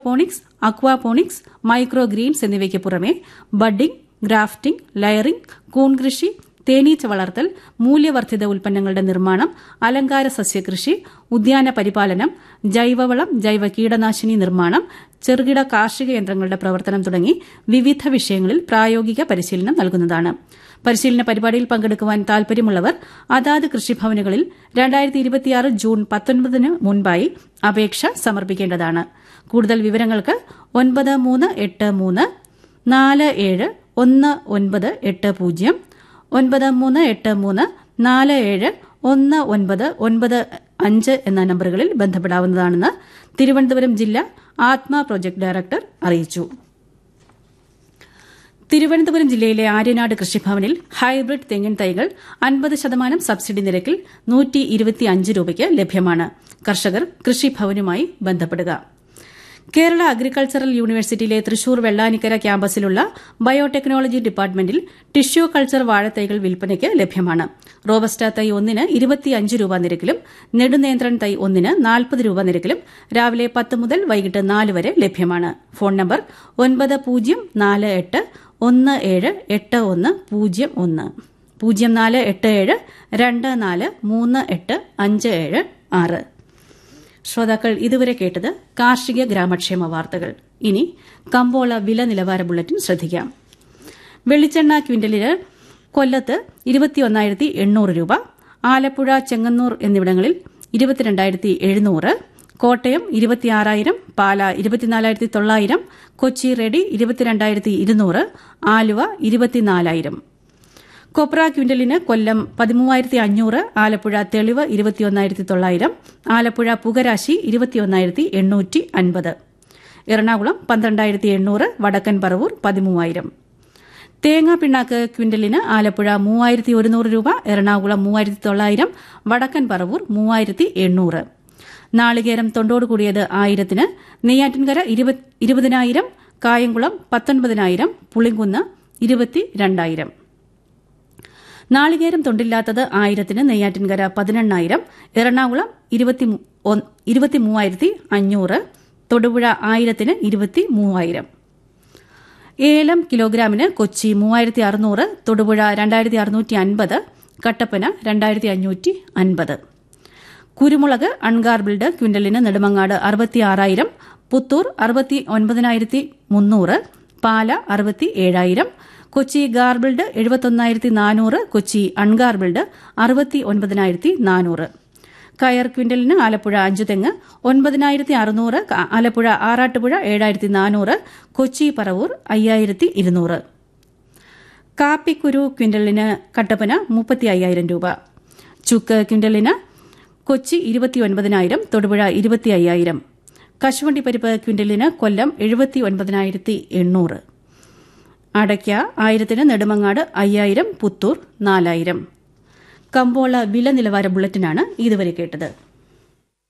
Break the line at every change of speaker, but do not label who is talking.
Phoenix aquaponics micro Green's എന്നിവയ്ക്ക് പുറമെ budding grafting layering കൂൺ കൃഷി തേനീച്ച വളർത്തൽ മൂല്യവർദ്ധിത ഉൽപ്പന്നങ്ങളുടെ നിർമ്മാണം അലങ്കാര സസ്യകൃഷി ഉദ്യാന പരിപാലനം ജൈവവളം ജൈവ കീടനാശിനി നിർമ്മാണം ചെറുകിട കാർഷിക യന്ത്രങ്ങളുടെ പ്രവർത്തനം തുടങ്ങി വിവിധ വിഷയങ്ങളിൽ പ്രായോഗിക പരിശീലനം നൽകുന്നതാണ് പരിശീലന പരിപാടിയിൽ പങ്കെടുക്കുവാൻ താൽപര്യമുള്ളവർ അതാത് കൃഷിഭവനുകളിൽ ജൂൺ പത്തൊൻപതിന് മുൻപായി അപേക്ഷ സമർപ്പിക്കേണ്ടതാണ് കൂടുതൽ വിവരങ്ങൾക്ക് ഒൻപത് മൂന്ന് എട്ട് മൂന്ന് നാല് ഏഴ് ഒന്ന് ഒൻപത് എട്ട് പൂജ്യം ഒൻപത് മൂന്ന് എട്ട് മൂന്ന് നാല് ഏഴ് ഒന്ന് ഒൻപത് ഒൻപത് അഞ്ച് എന്ന നമ്പറുകളിൽ ബന്ധപ്പെടാവുന്നതാണെന്ന് തിരുവനന്തപുരം ജില്ലാ ആത്മ പ്രൊജക്ട് ഡയറക്ടർ അറിയിച്ചു തിരുവനന്തപുരം ജില്ലയിലെ ആര്യനാട് കൃഷിഭവനിൽ ഹൈബ്രിഡ് തെങ്ങിൻ തൈകൾ അൻപത് ശതമാനം സബ്സിഡി നിരക്കിൽ നൂറ്റി ഇരുപത്തിയഞ്ച് രൂപയ്ക്ക് ലഭ്യമാണ് കർഷകർ കൃഷിഭവനുമായി ബന്ധപ്പെടുക കേരള അഗ്രികൾച്ചറൽ യൂണിവേഴ്സിറ്റിയിലെ തൃശൂർ വെള്ളാനിക്കര ക്യാമ്പസിലുള്ള ബയോടെക്നോളജി ഡിപ്പാർട്ട്മെന്റിൽ ടിഷ്യൂ കൾച്ചർ വാഴത്തൈകൾ വിൽപ്പനയ്ക്ക് ലഭ്യമാണ് റോബസ്റ്റ തൈ ഒന്നിന് ഇരുപത്തിയഞ്ച് രൂപ നിരക്കിലും നെടുനേന്ത്രൻ തൈ ഒന്നിന് നാൽപ്പത് രൂപ നിരക്കിലും രാവിലെ പത്ത് മുതൽ വൈകിട്ട് നാല് വരെ ലഭ്യമാണ് ഫോൺ നമ്പർ ഒൻപത് പൂജ്യം നാല് എട്ട് ഒന്ന് ഏഴ് എട്ട് ഒന്ന് പൂജ്യം ഒന്ന് പൂജ്യം നാല് എട്ട് ഏഴ് രണ്ട് നാല് മൂന്ന് എട്ട് അഞ്ച് ഏഴ് ആറ് ശ്രോതാക്കൾ ഇതുവരെ കേട്ടത് കാർഷിക ഗ്രാമക്ഷേമ വാർത്തകൾ ഇനി കമ്പോള വില നിലവാര ബുള്ളറ്റിൻ ശ്രദ്ധിക്കാം വെളിച്ചെണ്ണ ക്വിന്റലിന് കൊല്ലത്ത് ഇരുപത്തിയൊന്നായിരത്തി എണ്ണൂറ് രൂപ ആലപ്പുഴ ചെങ്ങന്നൂർ എന്നിവിടങ്ങളിൽ ഇരുപത്തിരണ്ടായിരത്തി എഴുന്നൂറ് കോട്ടയം ഇരുപത്തിയാറായിരം പാല ഇരുപത്തിനാലായിരത്തി തൊള്ളായിരം കൊച്ചി റെഡി ഇരുപത്തിരണ്ടായിരത്തി ഇരുന്നൂറ് ആലുവ ഇരുപത്തിനാലായിരം കൊപ്ര ക്വിന്റലിന് കൊല്ലം പതിമൂവായിരത്തി അഞ്ഞൂറ് ആലപ്പുഴ തെളിവ് ഇരുപത്തിയൊന്നായിരത്തി തൊള്ളായിരം ആലപ്പുഴ പുകരാശി ഇരുപത്തിയൊന്നായിരത്തി എണ്ണൂറ്റി അൻപത് എറണാകുളം പന്ത്രണ്ടായിരത്തി എണ്ണൂറ് വടക്കൻ പറവൂർ പതിമൂവായിരം തേങ്ങാ പിണ്ണാക്ക് ക്വിന്റലിന് ആലപ്പുഴ മൂവായിരത്തി ഒരുന്നൂറ് രൂപ എറണാകുളം മൂവായിരത്തി തൊള്ളായിരം വടക്കൻ പറവൂർ മൂവായിരത്തി എണ്ണൂറ് നാളികേരം തൊണ്ടോട് കൂടിയത് ആയിരത്തിന് നെയ്യാറ്റിൻകര ഇരുപതിനായിരം കായംകുളം പത്തൊൻപതിനായിരം പുളിങ്കുന്ന് ഇരുപത്തി രണ്ടായിരം നാളികേരം തൊണ്ടില്ലാത്തത് ആയിരത്തിന് നെയ്യാറ്റിൻകര പതിനെണ്ണായിരം എറണാകുളം ഇരുപത്തി മൂവായിരത്തി അഞ്ഞൂറ് തൊടുപുഴ ആയിരത്തിന് ഇരുപത്തി മൂവായിരം ഏലം കിലോഗ്രാമിന് കൊച്ചി മൂവായിരത്തി അറുന്നൂറ് തൊടുപുഴ രണ്ടായിരത്തി അറുന്നൂറ്റി അൻപത് കട്ടപ്പന രണ്ടായിരത്തി അഞ്ഞൂറ്റി അൻപത് കുരുമുളക് അൺഗാർബിൾഡ് ക്വിന്റലിന് നെടുമങ്ങാട് അറുപത്തിയാറായിരം പുത്തൂർ അറുപത്തി ഒൻപതിനായിരത്തി മുന്നൂറ് പാല അറുപത്തി ഏഴായിരം കൊച്ചി ഗാർബിൾഡ് എഴുപത്തൊന്നായിരത്തി നാനൂറ് കൊച്ചി അൺഗാർബിൾഡ് അറുപത്തി ഒൻപതിനായിരത്തി നാനൂറ് കയർ ക്വിന്റലിന് ആലപ്പുഴ അഞ്ചുതെങ്ങ് ഒൻപതിനായിരത്തി അറുന്നൂറ് ആലപ്പുഴ ആറാട്ടുപുഴ ഏഴായിരത്തി നാനൂറ് കൊച്ചി പറവൂർ അയ്യായിരത്തി ഇരുന്നൂറ് കാപ്പിക്കുരു ക്വിന്റലിന് കട്ടപ്പന മുപ്പത്തി അയ്യായിരം രൂപ ചുക്ക് ക്വിന്റലിന് കൊച്ചി ഇരുപത്തിയൊൻപതിനായിരം തൊടുപുഴ ഇരുപത്തി അയ്യായിരം കശുവണ്ടി പരിപ്പ് ക്വിന്റലിന് കൊല്ലം എഴുപത്തി ഒൻപതിനായിരത്തി എണ്ണൂറ് അടയ്ക്ക ആയിരത്തിന് നെടുമങ്ങാട് അയ്യായിരം പുത്തൂർ നാലായിരം കമ്പോള വില നിലവാര ബുള്ളറ്റിനാണ് ഇതുവരെ കേട്ടത്